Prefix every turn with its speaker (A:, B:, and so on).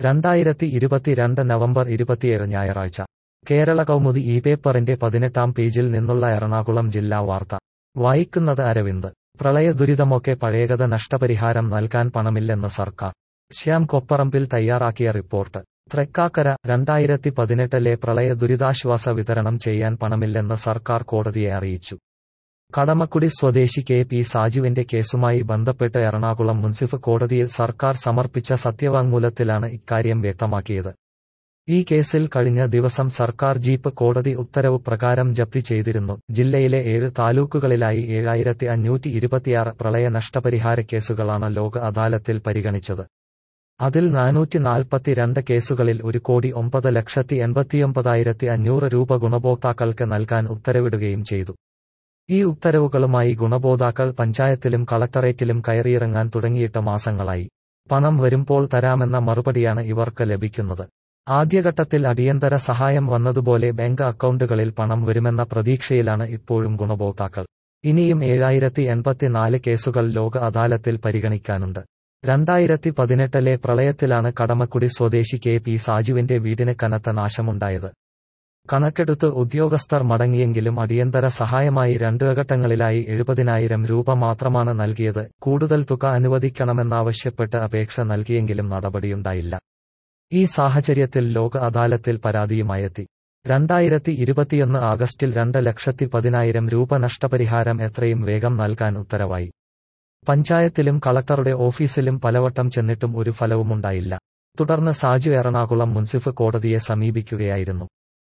A: രണ്ടായിരത്തി ഇരുപത്തിരണ്ട് നവംബർ ഇരുപത്തിയേഴ് ഞായറാഴ്ച കേരള കൗമുദി ഈ പേപ്പറിന്റെ പതിനെട്ടാം പേജിൽ നിന്നുള്ള എറണാകുളം ജില്ലാ വാർത്ത വായിക്കുന്നത് അരവിന്ദ് പ്രളയ ദുരിതമൊക്കെ പഴയകഥ നഷ്ടപരിഹാരം നൽകാൻ പണമില്ലെന്ന് സർക്കാർ ശ്യാം കൊപ്പറമ്പിൽ തയ്യാറാക്കിയ റിപ്പോർട്ട് തൃക്കാക്കര രണ്ടായിരത്തി പതിനെട്ടിലെ പ്രളയ ദുരിതാശ്വാസ വിതരണം ചെയ്യാൻ പണമില്ലെന്ന് സർക്കാർ കോടതിയെ അറിയിച്ചു കടമക്കുടി സ്വദേശി കെ പി സാജുവിന്റെ കേസുമായി ബന്ധപ്പെട്ട് എറണാകുളം മുൻസിഫ് കോടതിയിൽ സർക്കാർ സമർപ്പിച്ച സത്യവാങ്മൂലത്തിലാണ് ഇക്കാര്യം വ്യക്തമാക്കിയത് ഈ കേസിൽ കഴിഞ്ഞ ദിവസം സർക്കാർ ജീപ്പ് കോടതി ഉത്തരവ് പ്രകാരം ജപ്തി ചെയ്തിരുന്നു ജില്ലയിലെ ഏഴ് താലൂക്കുകളിലായി ഏഴായിരത്തി അഞ്ഞൂറ്റി ഇരുപത്തിയാറ് പ്രളയ നഷ്ടപരിഹാര കേസുകളാണ് ലോക അദാലത്തിൽ പരിഗണിച്ചത് അതിൽ നാനൂറ്റി നാൽപ്പത്തിരണ്ട് കേസുകളിൽ ഒരു കോടി ഒമ്പത് ലക്ഷത്തി എൺപത്തിയൊമ്പതായിരത്തി അഞ്ഞൂറ് രൂപ ഗുണഭോക്താക്കൾക്ക് നൽകാൻ ഉത്തരവിടുകയും ചെയ്തു ഈ ഉത്തരവുകളുമായി ഗുണഭോക്താക്കൾ പഞ്ചായത്തിലും കളക്ടറേറ്റിലും കയറിയിറങ്ങാൻ തുടങ്ങിയിട്ട് മാസങ്ങളായി പണം വരുമ്പോൾ തരാമെന്ന മറുപടിയാണ് ഇവർക്ക് ലഭിക്കുന്നത് ആദ്യഘട്ടത്തിൽ അടിയന്തര സഹായം വന്നതുപോലെ ബാങ്ക് അക്കൗണ്ടുകളിൽ പണം വരുമെന്ന പ്രതീക്ഷയിലാണ് ഇപ്പോഴും ഗുണഭോക്താക്കൾ ഇനിയും ഏഴായിരത്തി എൺപത്തിനാല് കേസുകൾ ലോക അദാലത്തിൽ പരിഗണിക്കാനുണ്ട് രണ്ടായിരത്തി പതിനെട്ടിലെ പ്രളയത്തിലാണ് കടമക്കുടി സ്വദേശി കെ പി സാജുവിന്റെ വീടിന് കനത്ത നാശമുണ്ടായത് കണക്കെടുത്ത് ഉദ്യോഗസ്ഥർ മടങ്ങിയെങ്കിലും അടിയന്തര സഹായമായി രണ്ടു ഘട്ടങ്ങളിലായി എഴുപതിനായിരം രൂപ മാത്രമാണ് നൽകിയത് കൂടുതൽ തുക അനുവദിക്കണമെന്നാവശ്യപ്പെട്ട് അപേക്ഷ നൽകിയെങ്കിലും നടപടിയുണ്ടായില്ല ഈ സാഹചര്യത്തിൽ ലോക അദാലത്തിൽ പരാതിയുമായെത്തി രണ്ടായിരത്തി ഇരുപത്തിയൊന്ന് ആഗസ്റ്റിൽ രണ്ട് ലക്ഷത്തി പതിനായിരം രൂപ നഷ്ടപരിഹാരം എത്രയും വേഗം നൽകാൻ ഉത്തരവായി പഞ്ചായത്തിലും കളക്ടറുടെ ഓഫീസിലും പലവട്ടം ചെന്നിട്ടും ഒരു ഫലവുമുണ്ടായില്ല തുടർന്ന് സാജു എറണാകുളം മുൻസിഫ് കോടതിയെ സമീപിക്കുകയായിരുന്നു